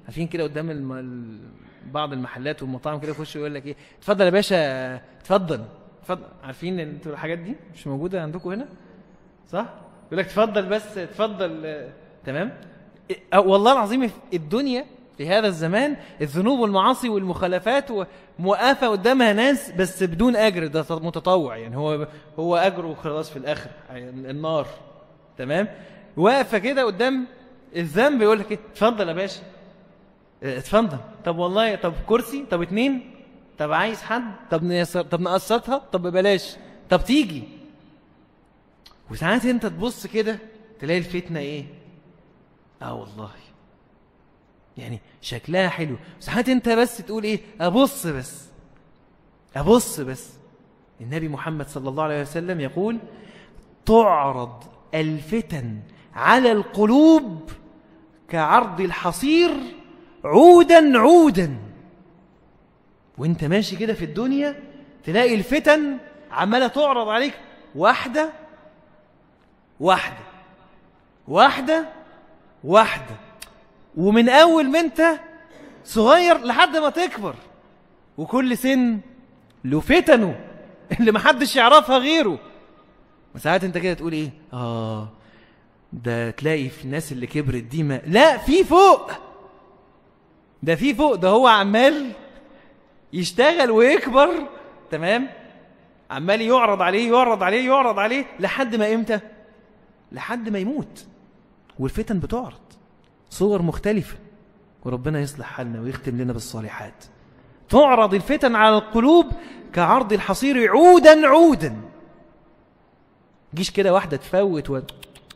عارفين كده قدام الم... ال- بعض المحلات والمطاعم كده يخش يقول لك ايه اتفضل يا باشا اتفضل اتفضل عارفين انتوا الحاجات دي مش موجوده عندكم هنا صح يقول لك اتفضل بس اتفضل آه، تمام إيه، أه، والله العظيم في الدنيا في هذا الزمان الذنوب والمعاصي والمخالفات موقفه قدامها ناس بس بدون اجر ده متطوع يعني هو هو اجره خلاص في الاخر يعني النار تمام واقفه كده قدام الذنب يقول لك ايه اتفضل يا باشا اه، اتفضل طب والله طب كرسي طب اتنين طب عايز حد طب نيسر طب نقسطها طب ببلاش طب تيجي وساعات انت تبص كده تلاقي الفتنه ايه اه والله يعني شكلها حلو ساعات انت بس تقول ايه ابص بس ابص بس النبي محمد صلى الله عليه وسلم يقول تعرض الفتن على القلوب كعرض الحصير عودا عودا وانت ماشي كده في الدنيا تلاقي الفتن عماله تعرض عليك واحده واحده واحده واحده ومن اول ما انت صغير لحد ما تكبر وكل سن له فتنه اللي محدش يعرفها غيره وساعات انت كده تقول ايه اه ده تلاقي في الناس اللي كبرت دي ما لا في فوق ده في فوق ده هو عمال يشتغل ويكبر تمام عمال يعرض عليه يعرض عليه يعرض عليه لحد ما امتى لحد ما يموت والفتن بتعرض صور مختلفة وربنا يصلح حالنا ويختم لنا بالصالحات تعرض الفتن على القلوب كعرض الحصير عودا عودا جيش كده واحدة تفوت و...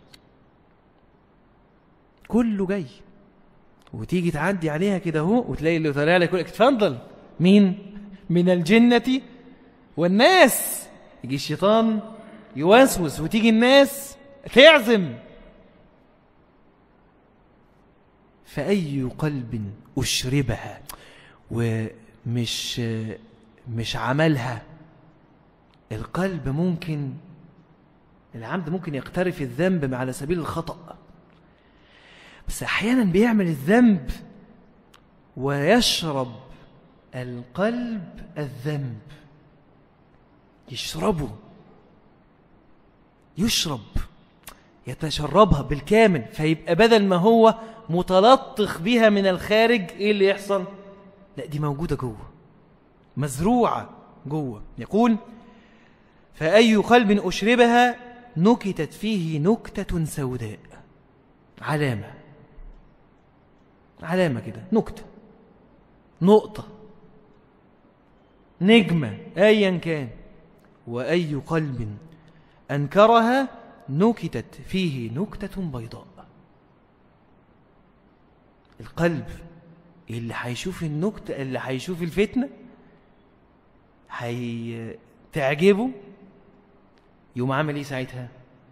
كله جاي وتيجي تعدي عليها كده اهو وتلاقي اللي طالع لك يقول لك اتفضل مين من الجنة والناس يجي الشيطان يوسوس وتيجي الناس تعزم فأي قلب أشربها ومش مش عملها القلب ممكن العمد ممكن يقترف الذنب على سبيل الخطأ بس أحيانا بيعمل الذنب ويشرب القلب الذنب يشربه يشرب يتشربها بالكامل فيبقى بدل ما هو متلطخ بها من الخارج ايه اللي يحصل لا دي موجودة جوه مزروعة جوه يقول فأي قلب أشربها نكتت فيه نكتة سوداء علامة علامة كده نكتة نقطة نجمة أيا كان وأي قلب أنكرها نكتت فيه نكتة بيضاء القلب اللي هيشوف النكتة اللي هيشوف الفتنة هتعجبه يقوم عامل ايه ساعتها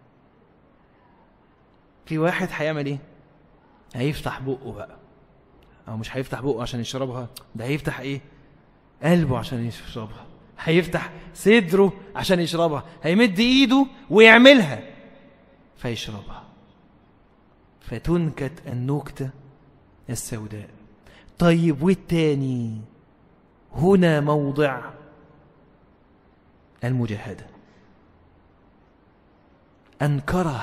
في واحد هيعمل ايه هيفتح بقه بقى او مش هيفتح بقه عشان يشربها ده هيفتح ايه قلبه عشان يشربها هيفتح صدره عشان يشربها هيمد ايده ويعملها فيشربها فتنكت النكتة السوداء طيب والتاني هنا موضع المجاهدة أنكره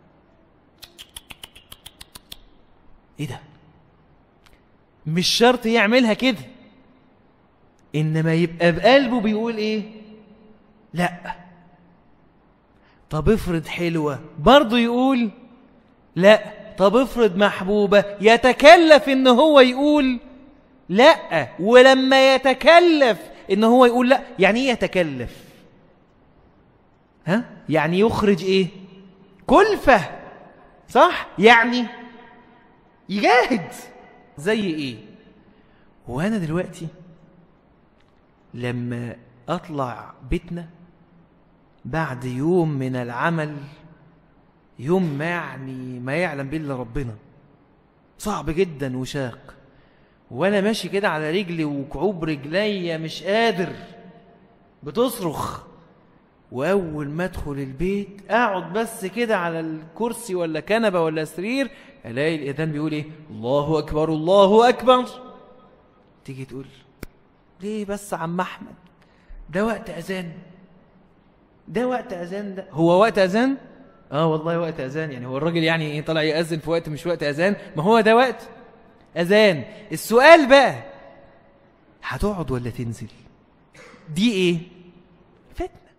إيه ده مش شرط يعملها كده إنما يبقى بقلبه بيقول إيه لا طب افرض حلوة برضه يقول لا طب افرض محبوبة يتكلف ان هو يقول لا ولما يتكلف ان هو يقول لا يعني ايه يتكلف ها يعني يخرج ايه كلفة صح يعني يجاهد زي ايه وانا دلوقتي لما اطلع بيتنا بعد يوم من العمل يوم ما يعني ما يعلم به الا ربنا صعب جدا وشاق وانا ماشي كده على رجلي وكعوب رجليا مش قادر بتصرخ واول ما ادخل البيت اقعد بس كده على الكرسي ولا كنبه ولا سرير الاقي الاذان بيقول ايه الله اكبر الله اكبر تيجي تقول ليه بس عم احمد ده وقت اذان ده وقت اذان ده هو وقت اذان اه والله وقت اذان يعني هو الراجل يعني ايه طالع ياذن في وقت مش وقت اذان ما هو ده وقت اذان السؤال بقى هتقعد ولا تنزل دي ايه فتنه